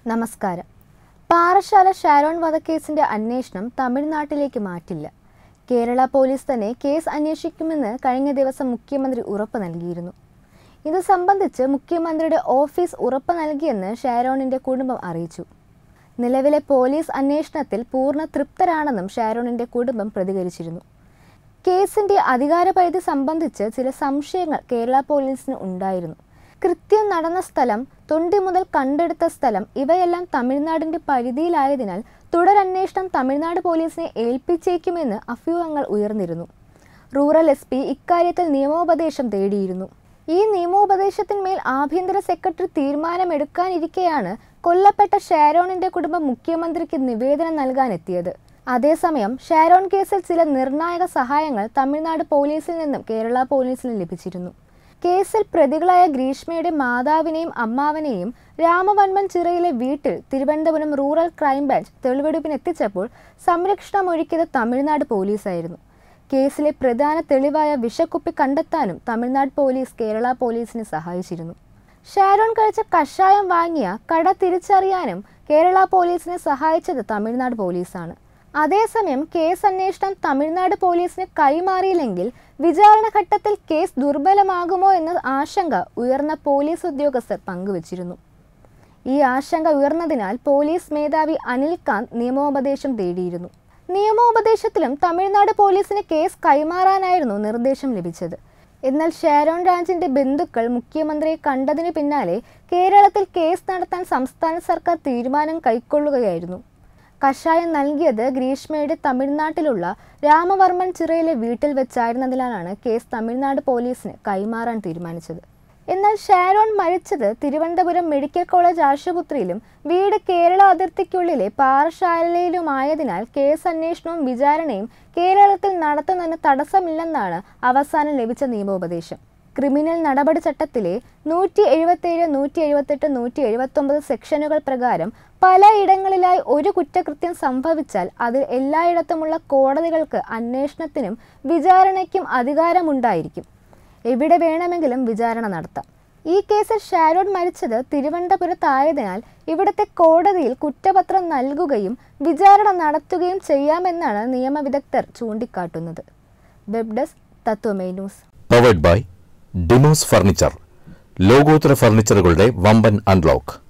നമസ്കാരം പാറശാല ഷാരോൺ വധക്കേസിന്റെ അന്വേഷണം തമിഴ്നാട്ടിലേക്ക് മാറ്റില്ല കേരള പോലീസ് തന്നെ കേസ് അന്വേഷിക്കുമെന്ന് കഴിഞ്ഞ ദിവസം മുഖ്യമന്ത്രി ഉറപ്പ് നൽകിയിരുന്നു ഇത് സംബന്ധിച്ച് മുഖ്യമന്ത്രിയുടെ ഓഫീസ് ഉറപ്പ് നൽകിയെന്ന് ഷാരോണിന്റെ കുടുംബം അറിയിച്ചു നിലവിലെ പോലീസ് അന്വേഷണത്തിൽ പൂർണ്ണ തൃപ്തരാണെന്നും ഷാരോണിന്റെ കുടുംബം പ്രതികരിച്ചിരുന്നു കേസിന്റെ അധികാരപരിധി സംബന്ധിച്ച് ചില സംശയങ്ങൾ കേരള പോലീസിന് ഉണ്ടായിരുന്നു കൃത്യം നടന്ന സ്ഥലം തൊണ്ടി മുതൽ കണ്ടെടുത്ത സ്ഥലം ഇവയെല്ലാം തമിഴ്നാടിന്റെ പരിധിയിലായതിനാൽ തുടരന്വേഷണം തമിഴ്നാട് പോലീസിനെ ഏൽപ്പിച്ചേക്കുമെന്ന് അഭ്യൂഹങ്ങൾ ഉയർന്നിരുന്നു റൂറൽ എസ് പി ഇക്കാര്യത്തിൽ നിയമോപദേശം തേടിയിരുന്നു ഈ നിയമോപദേശത്തിന്മേൽ ആഭ്യന്തര സെക്രട്ടറി തീരുമാനമെടുക്കാനിരിക്കെയാണ് കൊല്ലപ്പെട്ട ഷാരോണിന്റെ കുടുംബം മുഖ്യമന്ത്രിക്ക് നിവേദനം നൽകാനെത്തിയത് അതേസമയം ഷാരോൺ കേസിൽ ചില നിർണായക സഹായങ്ങൾ തമിഴ്നാട് പോലീസിൽ നിന്നും കേരള പോലീസിന് ലഭിച്ചിരുന്നു കേസിൽ പ്രതികളായ ഗ്രീഷ്മയുടെ മാതാവിനെയും അമ്മാവനെയും രാമവൻമൻ ചിറയിലെ വീട്ടിൽ തിരുവനന്തപുരം റൂറൽ ക്രൈംബ്രാഞ്ച് തെളിവെടുപ്പിന് എത്തിച്ചപ്പോൾ സംരക്ഷണമൊരുക്കിയത് തമിഴ്നാട് പോലീസായിരുന്നു കേസിലെ പ്രധാന തെളിവായ വിഷക്കുപ്പി കണ്ടെത്താനും തമിഴ്നാട് പോലീസ് കേരള പോലീസിനെ സഹായിച്ചിരുന്നു ഷാരോൺ കഴിച്ച കഷായം വാങ്ങിയ കട തിരിച്ചറിയാനും കേരള പോലീസിനെ സഹായിച്ചത് തമിഴ്നാട് പോലീസാണ് അതേസമയം കേസ് അന്വേഷണം തമിഴ്നാട് പോലീസിന് കൈമാറിയില്ലെങ്കിൽ വിചാരണ ഘട്ടത്തിൽ കേസ് ദുർബലമാകുമോ എന്ന ആശങ്ക ഉയർന്ന പോലീസ് ഉദ്യോഗസ്ഥർ പങ്കുവച്ചിരുന്നു ഈ ആശങ്ക ഉയർന്നതിനാൽ പോലീസ് മേധാവി അനിൽ കാന്ത് നിയമോപദേശം തേടിയിരുന്നു നിയമോപദേശത്തിലും തമിഴ്നാട് പോലീസിന് കേസ് കൈമാറാനായിരുന്നു നിർദ്ദേശം ലഭിച്ചത് എന്നാൽ ഷാരോൺ രാജിന്റെ ബന്ധുക്കൾ മുഖ്യമന്ത്രിയെ കണ്ടതിന് പിന്നാലെ കേരളത്തിൽ കേസ് നടത്താൻ സംസ്ഥാന സർക്കാർ തീരുമാനം കൈക്കൊള്ളുകയായിരുന്നു കഷായം നൽകിയത് ഗ്രീഷ്മയുടെ തമിഴ്നാട്ടിലുള്ള രാമവർമ്മൻ ചിറയിലെ വീട്ടിൽ വെച്ചായിരുന്നതിനാലാണ് കേസ് തമിഴ്നാട് പോലീസിന് കൈമാറാൻ തീരുമാനിച്ചത് എന്നാൽ ഷാരോൺ മരിച്ചത് തിരുവനന്തപുരം മെഡിക്കൽ കോളേജ് ആശുപത്രിയിലും വീട് കേരള അതിർത്തിക്കുള്ളിലെ പാറശാലയിലുമായതിനാൽ കേസ് അന്വേഷണവും വിചാരണയും കേരളത്തിൽ നടത്തുന്നതിന് തടസ്സമില്ലെന്നാണ് അവസാനം ലഭിച്ച നിയമോപദേശം ക്രിമിനൽ നടപടി ചട്ടത്തിലെ നൂറ്റി എഴുപത്തേഴ് നൂറ്റി എഴുപത്തെട്ട് നൂറ്റി എഴുപത്തൊമ്പത് സെക്ഷനുകൾ പ്രകാരം പലയിടങ്ങളിലായി ഒരു കുറ്റകൃത്യം സംഭവിച്ചാൽ അതിൽ എല്ലായിടത്തുമുള്ള കോടതികൾക്ക് അന്വേഷണത്തിനും വിചാരണയ്ക്കും അധികാരമുണ്ടായിരിക്കും എവിടെ വേണമെങ്കിലും വിചാരണ നടത്താം ഈ കേസിൽ ഷാരോൺ മരിച്ചത് തിരുവനന്തപുരത്തായതിനാൽ ഇവിടുത്തെ കോടതിയിൽ കുറ്റപത്രം നൽകുകയും വിചാരണ നടത്തുകയും ചെയ്യാമെന്നാണ് നിയമവിദഗ്ധർ ചൂണ്ടിക്കാട്ടുന്നത് വെബ് ഡെസ്ക് തത്വമേ news powered by Dimos furniture ലോകോത്തര ഫർണിച്ചറുകളുടെ വമ്പൻ അൺലോക്ക്